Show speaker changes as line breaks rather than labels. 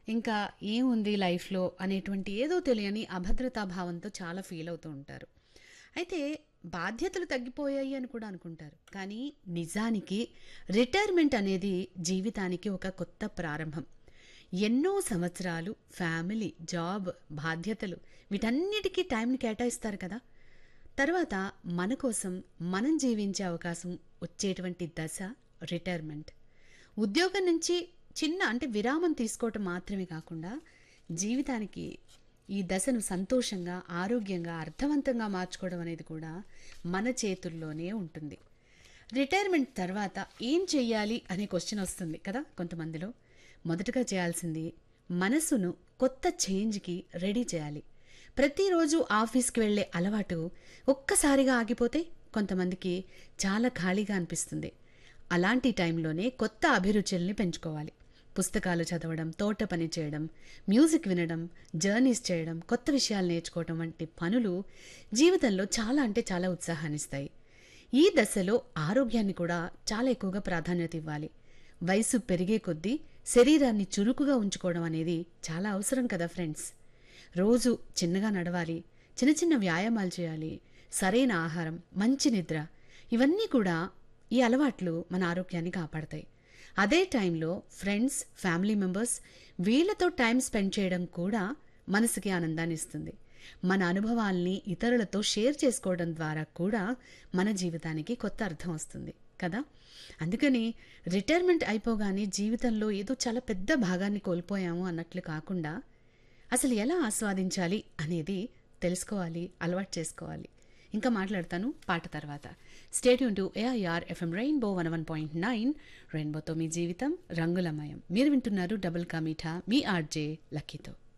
ఇంకా ఏముంది లైఫ్‌లో అనేటువంటి ఏదో తెలియని అభద్రతా భావంతో చాలా ఫీల్ అవుతూ ఉంటారు. అయితే బాధ్యతలు తగ్గిపోయాయి అని కూడా అనుకుంటారు. కానీ నిజానికి రిటైర్మెంట్ అనేది జీవితానికి ఒక కొత్త ప్రారంభం. ఎన్నో సంవత్సరాలు ఫ్యామిలీ, జాబ్, బాధ్యతలు వీటన్నిటికీ టైంని కేటాయిస్తారు కదా! తర్వాత మన కోసం మనం జీవించే అవకాశం వచ్చేటువంటి దశ రిటైర్మెంట్. ఉద్యోగం నుంచి చిన్న అంటే విరామం తీసుకోవటం మాత్రమే కాకుండా జీవితానికి ఈ దశను సంతోషంగా, ఆరోగ్యంగా, అర్థవంతంగా మార్చుకోవడం అనేది కూడా మన చేతుల్లోనే ఉంటుంది. రిటైర్మెంట్ తర్వాత ఏం చెయ్యాలి అనే క్వశ్చన్ వస్తుంది కదా కొంతమందిలో. మొదటగా చేయాల్సింది మనసును కొత్త చేంజ్‌కి రెడీ చేయాలి. ప్రతిరోజు ఆఫీస్‌కి వెళ్ళే అలవాటు ఒక్కసారిగా ఆగిపోతే కొంతమందికి చాలా ఖాళీగా అనిపిస్తుంది. అలాంటి టైంలోనే కొత్త అభిరుచుల్ని పెంచుకోవాలి. పుస్తకాలు చదవడం, తోట పని చేయడం, మ్యూజిక్ వినడం, జర్నీస్ చేయడం, కొత్త విషయాలు నేర్చుకోవడం వంటి పనులు జీవితంలో చాలా అంటే చాలా ఉత్సాహాన్నిస్తాయి. ఈ దశలో ఆరోగ్యాన్ని కూడా చాలా ఎక్కువగా ప్రాధాన్యత ఇవ్వాలి. వయసు పెరిగే కొద్దీ శరీరాన్ని చురుకుగా ఉంచుకోవడం అనేది చాలా అవసరం కదా ఫ్రెండ్స్. రోజు చిన్నగా నడవాలి, చిన్న చిన్న వ్యాయామాలు చేయాలి, సరైన ఆహారం, మంచి నిద్ర ఇవన్నీ కూడా ఈ అలవాట్లు మన ఆరోగ్యాన్ని కాపాడతాయి. అదే టైంలో ఫ్రెండ్స్, ఫ్యామిలీ మెంబర్స్ వీళ్ళతో టైం స్పెండ్ చేయడం కూడా మనసుకి ఆనందాన్ని ఇస్తుంది. మన అనుభవాల్ని ఇతరులతో షేర్ చేసుకోవడం ద్వారా కూడా మన జీవితానికి కొత్త అర్థం వస్తుంది కదా! అందుకని రిటైర్మెంట్ అయిపోగానే జీవితంలో ఏదో చాలా పెద్ద భాగాన్ని కోల్పోయాము అన్నట్లు కాకుండా అసలు ఎలా ఆస్వాదించాలి అనేది తెలుసుకోవాలి, అలవాటు చేసుకోవాలి. ఇంకా మాట్లాడతాను పాట తర్వాత. Stay tune to AIR FM rainbow 101.9 రెయిన్బోతో మీ జీవితం రంగులమయం. మీరు వింటున్నారు డబుల్ కా మీఠా మీ ఆర్‌జే లక్కీతో.